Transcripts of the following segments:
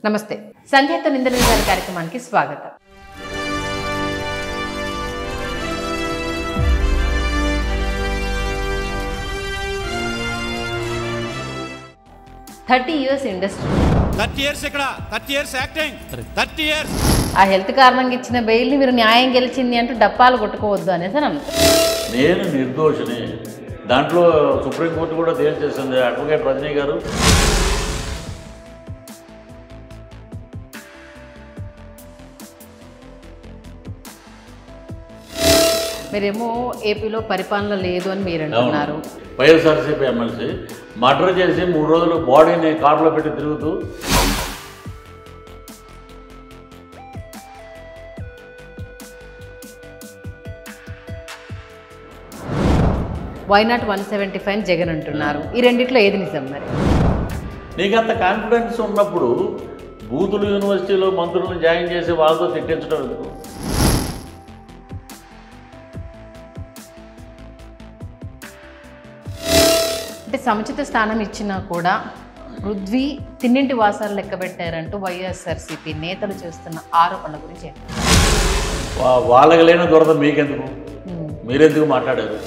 నమస్తే సంధ్యతో నిందల గారి కార్యక్రమానికి స్వాగతం thirty years industry thirty years ఇక్కడ thirty years acting thirty years ఆ హెల్త్ కారణంగా ఇచ్చిన బెయిల్ని మీరు న్యాయం గెలిచింది అంటూ డప్పాలు కొట్టుకోవద్దు అనేసి అని అన్నారు నేను నిర్దోషిని దాంట్లో సుప్రీంకోర్టు కూడా తేల్చేసింది అడ్వకేట్ రజనీ గారు మీరేమో ఏపీలో పరిపాలన లేదు అని మీరు అంటున్నారు వైఎస్ఆర్సీపీ ఎమ్మెల్సీ మర్డర్ చేసి మూడు రోజులు బాడీని కారులో పెట్టి తిరుగుతూ why not one seventy five Jagan అంటున్నారు ఈ రెండిట్లో ఏది నిజం మరి నీకు అంత కాన్ఫిడెన్స్ ఉన్నప్పుడు బూతులు యూనివర్సిటీలో మంత్రులను జాయిన్ చేసి వాళ్ళతో తిట్టించడం ఎందుకు అంటే సముచిత స్థానం ఇచ్చినా కూడా పృథ్వీ తిన్నింటి వాసాలు లెక్క పెట్టారంటూ వైఎస్ఆర్సీపీ నేతలు చేస్తున్న ఆరోపణల గురించి ఏం? వా- వాళ్ళకి లేని దొరద మీకెందుకు ఉమ్. మీరెందుకు మాట్లాడారు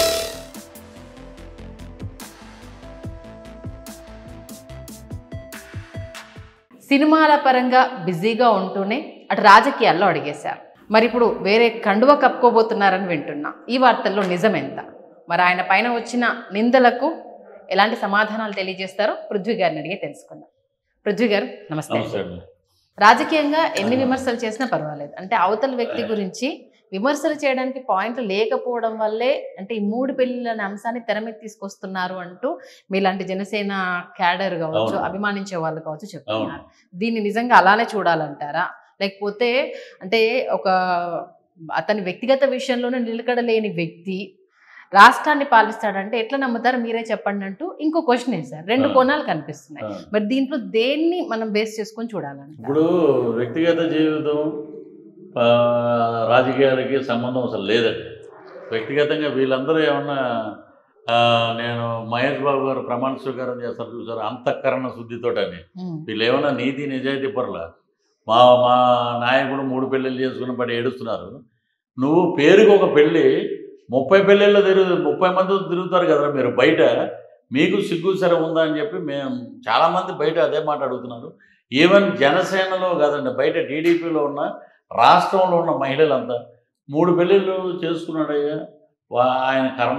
సినిమాల పరంగా బిజీగా ఉంటూనే అటు రాజకీయాల్లో అడిగేశారు మరి ఇప్పుడు వేరే కండువ కప్పుకోబోతున్నారని వింటున్నా ఈ వార్తల్లో నిజం ఎంత మరి ఆయన పైన వచ్చిన నిందలకు ఎలాంటి సమాధానాలు తెలియజేస్తారో పృథ్వీ గారిని అడిగే తెలుసుకుందాం పృథ్వీ గారు నమస్తే నమస్తే అండి రాజకీయంగా ఎన్ని విమర్శలు చేసినా పర్వాలేదు అంటే అవతల వ్యక్తి గురించి విమర్శలు చేయడానికి పాయింట్లు లేకపోవడం వల్లే అంటే ఈ మూడు పెళ్లిళ్ళ అనే అంశాన్ని తెర మీద తీసుకొస్తున్నారు అంటూ మీలాంటి జనసేన క్యాడర్ కావచ్చు అవును. అభిమానించే వాళ్ళు కావచ్చు చెప్తున్నారు దీన్ని నిజంగా అలానే చూడాలంటారా లేకపోతే అంటే ఒక అతని వ్యక్తిగత విషయంలోనే నిలకడలేని వ్యక్తి రాష్ట్రాన్ని పాలిస్తాడంటే ఎట్లా నమ్ముతారు మీరే చెప్పండి అంటూ ఇంకో క్వశ్చన్ వేశారు రెండు ఆ. కోణాలు కనిపిస్తున్నాయి ఆ. మరి దీంట్లో దేన్ని మనం బేస్ చేసుకొని చూడాలంట ఇప్పుడు వ్యక్తిగత జీవితం ఆ, రాజకీయాలకి సంబంధం అసలు లేదండి వ్యక్తిగతంగా వీళ్ళందరూ ఏమన్నా ఆ, నేను మహేష్ బాబు గారు ప్రమాణ స్వీకారం చేస్తారు చూసారు అంతఃకరణ శుద్ధితోటని ఉమ్. వీళ్ళు ఏమన్నా నీతి నిజాయితీ పరుల మా మా నాయకుడు మూడు పెళ్ళిళ్ళు చేసుకుని పడి ఏడుస్తున్నారు నువ్వు పేరుకి ఒక పెళ్ళి ముప్పై పెళ్ళిళ్ళు తిరుగు ముప్పై మంది తిరుగుతారు కదరా మీరు బయట మీకు సిగ్గు సరే ఉందా అని చెప్పి మేము చాలామంది బయట అదే మాట అడుగుతున్నారు ఈవెన్ జనసేనలో కాదండి బయట టీడీపీలో ఉన్న రాష్ట్రంలో ఉన్న మహిళలంతా మూడు పెళ్ళిళ్ళు చేసుకున్నాడయ్యా వా- ఆయన కర్మ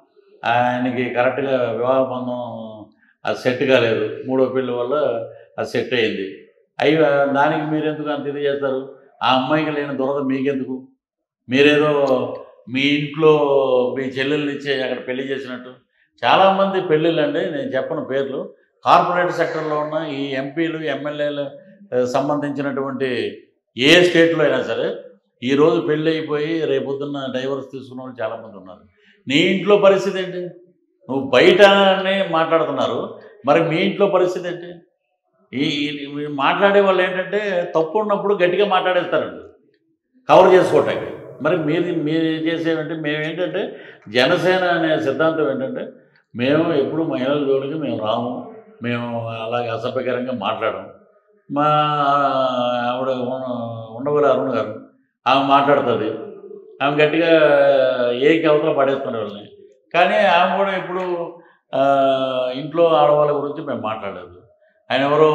ఆయనకి కరెక్ట్గా వివాహ బంధం అది సెట్ కాలేదు మూడో పెళ్ళి వల్ల అది సెట్ అయింది అవి దానికి మీరు ఎందుకు అంత ఇది చేస్తారు ఆ అమ్మాయికి లేని దురద మీకెందుకు మీరేదో మీ ఇంట్లో మీ చెల్లెల్ని ఇచ్చి అక్కడ పెళ్లి చేసినట్టు చాలామంది పెళ్ళిళ్ళు అండి నేను చెప్పను పేర్లు కార్పొరేట్ సెక్టర్లో ఉన్న ఈ ఎంపీలు ఎమ్మెల్యేలు ఆ, సంబంధించినటువంటి ఏ స్టేట్లో అయినా సరే ఈరోజు పెళ్ళి అయిపోయి రేపొద్దున్న డైవర్స్ తీసుకున్న వాళ్ళు చాలామంది ఉన్నారు నీ ఇంట్లో పరిస్థితి ఏంటి నువ్వు బయటనే మాట్లాడుతున్నారు మరి మీ ఇంట్లో పరిస్థితి ఏంటి ఈ ఈ- ఈ మాట్లాడే వాళ్ళు ఏంటంటే తప్పు ఉన్నప్పుడు గట్టిగా మాట్లాడేస్తారండి కవర్ చేసుకోవటానికి మరి మీరు మీరు చేసేవంటే మేము ఏంటంటే జనసేన అనే సిద్ధాంతం ఏంటంటే మేము ఎప్పుడు మహిళల జోడికి మేము రాము మేము అలాగే అసభ్యకరంగా మాట్లాడము మా ఆవిడ ఉండవల్లి అరుణ్ గారు ఆమె మాట్లాడుతుంది ఆమె గట్టిగా ఏకి అవతల పడేస్తున్నారు వాళ్ళని కానీ ఆమె కూడా ఇప్పుడు ఆ, ఇంట్లో ఆడవాళ్ళ గురించి మేము మాట్లాడలేదు ఆయన ఎవరో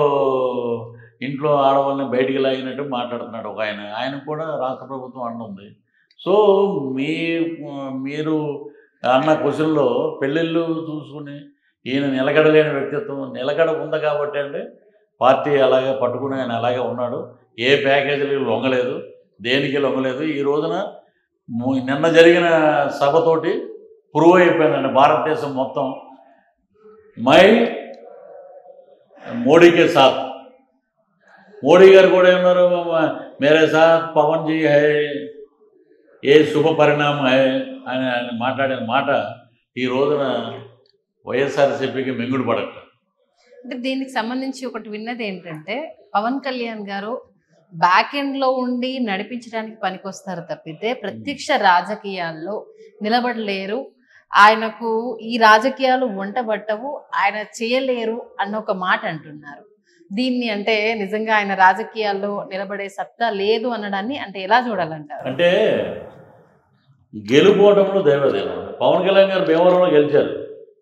ఇంట్లో ఆడవాళ్ళని బయటికి లాగినట్టు మాట్లాడుతున్నాడు ఒక ఆయన ఆయన కూడా రాష్ట్ర ప్రభుత్వం అండ ఉంది సో మీ మీరు అన్న క్వశ్చన్లో పెళ్ళిళ్ళు చూసుకుని ఈయన నిలకడలేని వ్యక్తిత్వం నిలకడ ఉంది కాబట్టి అంటే పార్టీ అలాగే పట్టుకుని ఆయన అలాగే ఉన్నాడు ఏ ప్యాకేజీలకు లొంగలేదు దేనికి లొంగలేదు ఈ రోజున ము- నిన్న జరిగిన సభతోటి ప్రూవ్ అయిపోయిందండి భారతదేశం మొత్తం మై మోడీకే సాత్ మోడీ గారు కూడా ఏమన్నారు "మ- మేరే సాత్ పవన్ జీ హై ఏ శుభ పరిణామం హై అని ఆయన మాట్లాడిన మాట ఈ రోజున వైఎస్ఆర్సీపీకి మింగుడు పడట అంటే దీనికి సంబంధించి ఒకటి విన్నది ఏంటంటే పవన్ కళ్యాణ్ గారు బ్యాక్ ఎండ్ లో ఉండి నడిపించడానికి పనికొస్తారు తప్పితే ప్రత్యక్ష రాజకీయాల్లో నిలబడలేరు ఆయనకు ఈ రాజకీయాలు వంట పట్టవు ఆయన చేయలేరు అన్న ఒక మాట అంటున్నారు దీన్ని అంటే నిజంగా ఆయన రాజకీయాల్లో నిలబడే సత్తా లేదు అనడాన్ని అంటే ఎలా చూడాలంటారు అంటే గెలుపోవడంలో దైవదేవం పవన్ కళ్యాణ్ గారు భీమవరంలో గెలిచారు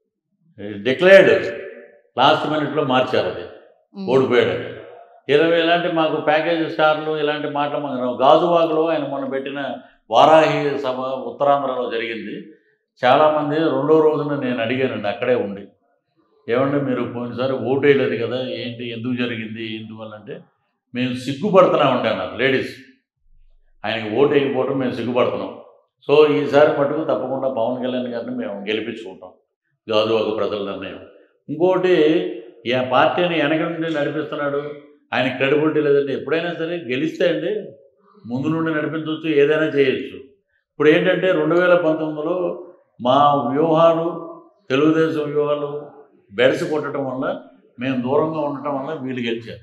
డిక్లేర్డ్ లాస్ట్ మినిట్లో మార్చారు అది ఉమ్. ఓడిపోయాడు అని ఇరవై ఇలాంటి మాకు ప్యాకేజ్ స్టార్లు ఇలాంటి మాటలు మాకు గాజువాకలో ఆయన మొన్న పెట్టిన వారాహి సభ ఉత్తరాంధ్రలో జరిగింది చాలామంది రెండో రోజున నేను అడిగానండి అక్కడే ఉండి ఏమంటే మీరు పోయినసారి ఓటు వేయలేదు కదా ఏంటి ఎందుకు జరిగింది ఎందువల్ల అంటే మేము సిగ్గుపడుతున్నామంటే అన్నారు లేడీస్ ఆయనకి ఓటు వేయకపోవడం మేము సిగ్గుపడుతున్నాం సో ఈసారి మటుకు తప్పకుండా పవన్ కళ్యాణ్ గారిని మేము గెలిపించుకుంటాం గాజువాక ప్రజల నిర్ణయం ఇంకోటి ఈ పార్టీని వెనక నుండి నడిపిస్తున్నాడు ఆయన క్రెడిబిలిటీ లేదంటే ఎప్పుడైనా సరే గెలిస్తే అండి ముందు నుండి నడిపించవచ్చు ఏదైనా చేయొచ్చు ఇప్పుడు ఏంటంటే రెండు వేల పంతొమ్మిదిలో మా వ్యూహాలు తెలుగుదేశం వ్యూహాలు బెడసి కొట్టడం వల్ల మేము దూరంగా ఉండటం వల్ల వీళ్ళు గెలిచారు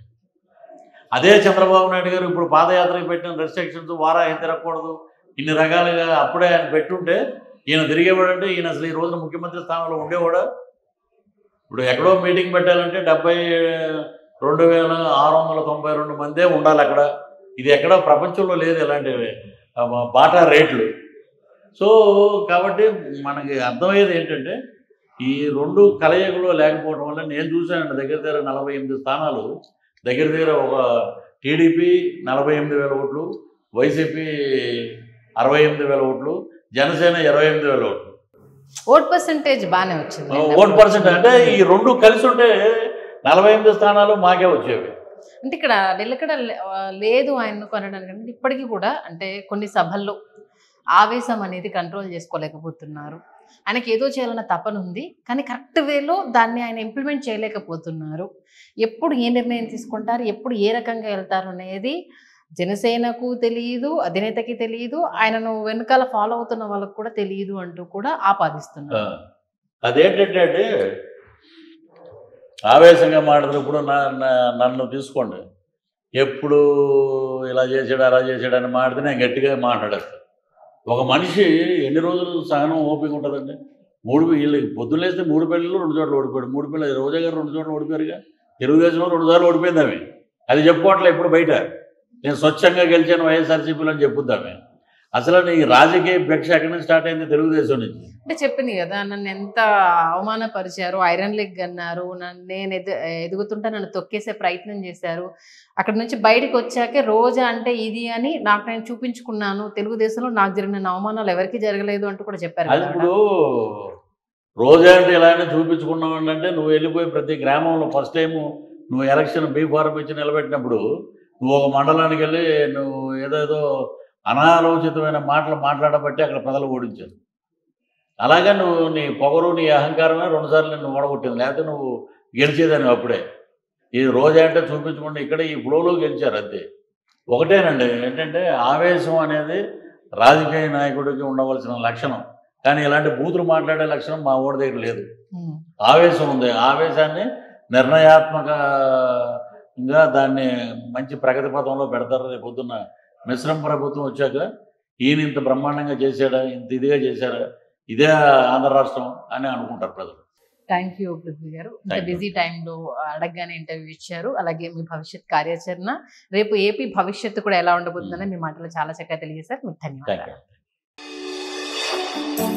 అదే చంద్రబాబు నాయుడు గారు ఇప్పుడు పాదయాత్రకు పెట్టిన రెస్ట్రిక్షన్స్ వారాహి తిరగకూడదు ఇన్ని రకాలుగా అప్పుడే ఆయన పెట్టుంటే ఈయన తిరిగేవాడంటే ఈయన అసలు ఈ రోజున ముఖ్యమంత్రి స్థానంలో ఉండేవాడా ఇప్పుడు ఎక్కడో మీటింగ్ పెట్టాలంటే డెబ్బై రెండు వేల ఆరు వందల తొంభై రెండు మందే ఉండాలి అక్కడ ఇది ఎక్కడో ప్రపంచంలో లేదు ఇలాంటివి ఆ, బాటా రేట్లు సో కాబట్టి మనకి అర్థమయ్యేది ఏంటంటే ఈ రెండు కలయికలో లేకపోవడం వల్ల నేను చూశానండి దగ్గర దగ్గర నలభై ఎనిమిది స్థానాలు దగ్గర దగ్గర ఒక టీడీపీ నలభై ఎనిమిది వేల ఓట్లు వైసీపీ అరవై ఎనిమిది వేల ఓట్లు జనసేన ఇరవై ఎనిమిది వేల ఓట్లు ఓట్ పర్సంటేజ్ బాగానే వచ్చింది ఓట్ పర్సెంట్ అంటే ఈ రెండు కలిసి ఉంటే నలభై ఎనిమిది స్థానాలు మాకే వచ్చేవి అంటే ఇక్కడ నిలకడ లే- ఆ, లేదు ఆయన కొనడానికి అంటే ఇప్పటికీ కూడా అంటే కొన్ని సభల్లో ఆవేశం అనేది కంట్రోల్ చేసుకోలేకపోతున్నారు ఆయనకి ఏదో చేయాలన్న తపన ఉంది కానీ కరెక్ట్ వేలో దాన్ని ఆయన ఇంప్లిమెంట్ చేయలేకపోతున్నారు ఎప్పుడు ఏ నిర్ణయం తీసుకుంటారు ఎప్పుడు ఏ రకంగా వెళ్తారు అనేది జనసేనకు తెలియదు అధినేతకి తెలియదు ఆయనను వెనకాల ఫాలో అవుతున్న వాళ్ళకు కూడా తెలియదు అంటూ కూడా ఆపాదిస్తున్నారు ఆ. అదేంటంటే అంటే ఆవేశంగా మాట్లాడినప్పుడు నా నా- నన్ను తీసుకోండి ఎప్పుడు ఇలా చేసాడు అలా చేసాడు అని మాడితే నేను గట్టిగా మాట్లాడేస్తాను ఒక మనిషి ఎన్ని రోజులు సహనం ఓపిక ఉంటుందండి మూడు వీళ్ళు పొద్దులేస్తే మూడు పెళ్ళిళ్ళు రెండు చోట్ల ఓడిపోయాడు మూడు పిల్లలు రోజా గారు రెండు చోట్ల ఓడిపోయారుగా తెలుగుదేశంలో రెండు సార్లు ఓడిపోయింది ఆమె అది చెప్పుకోవట్లే ఇప్పుడు బయట నేను స్వచ్ఛంగా గెలిచాను వైఎస్ఆర్సీపీలో అని చెప్పుద్దామే అసలు నీ రాజకీయ భిక్ష ఎక్కడి నుంచి స్టార్ట్ అయింది తెలుగుదేశం నుంచి అంటే చెప్పింది కదా నన్ను ఎంత అవమానపరిచారు ఐరన్ లెగ్ అన్నారు నన్ను నేను ఎదు ఎదుగుతుంటే నన్ను తొక్కేసే ప్రయత్నం చేశారు అక్కడ నుంచి బయటకు వచ్చాకే రోజా అంటే ఇది అని నాకు నేను చూపించుకున్నాను తెలుగుదేశంలో నాకు జరిగిన అవమానాలు ఎవరికి జరగలేదు అంటూ కూడా చెప్పారు అది కదా ఇప్పుడు రోజా అంటే ఇలా అయినా చూపించుకున్నావు అంటే నువ్వు వెళ్ళిపోయి ప్రతి గ్రామంలో ఫస్ట్ టైం నువ్వు ఎలక్షన్ బీ ఫారం ఇచ్చి నిలబెట్టినప్పుడు నువ్వు ఒక మండలానికి వెళ్ళి నువ్వు ఏదేదో అనాలోచితమైన మాటలు మాట్లాడబట్టి అక్కడ ప్రజలు ఓడించారు అలాగే నువ్వు నీ పొగరు నీ అహంకారమే రెండుసార్లు నిన్ను ఓడగొట్టింది లేకపోతే నువ్వు గెలిచేదాన్ని అప్పుడే ఈ రోజా అంటే చూపించకుండా ఇక్కడ ఈ ఫ్లోలో గెలిచారు అంతే ఒకటేనండి ఏంటంటే ఆవేశం అనేది రాజకీయ నాయకుడికి ఉండవలసిన లక్షణం కానీ ఇలాంటి బూతులు మాట్లాడే లక్షణం మా ఓడి దగ్గర లేదు ఉమ్. ఆవేశం ఉంది ఆవేశాన్ని నిర్ణయాత్మకంగా దాన్ని మంచి ప్రగతి పథంలో పెడతారు రేపు పొద్దున్న మిశ్రమ ప్రభుత్వం వచ్చాక ఈయన ఇంత బ్రహ్మాండంగా చేశాడా ఇంత ఇదిగా చేశాడా ఇదే ఆంధ్ర రాష్ట్రం అని అనుకుంటారు ప్రజలు థ్యాంక్ యూ పృథ్వీ గారు ఇంత Thank you. బిజీ టైంలో అడగగానే ఇంటర్వ్యూ ఇచ్చారు అలాగే మీ భవిష్యత్ కార్యాచరణ రేపు ఏపీ భవిష్యత్తు కూడా ఎలా ఉండబోతుందని మీ మాటలో చాలా చక్కగా తెలియజేశారు మీకు ధన్యవాదాలు థ్యాంక్ యూ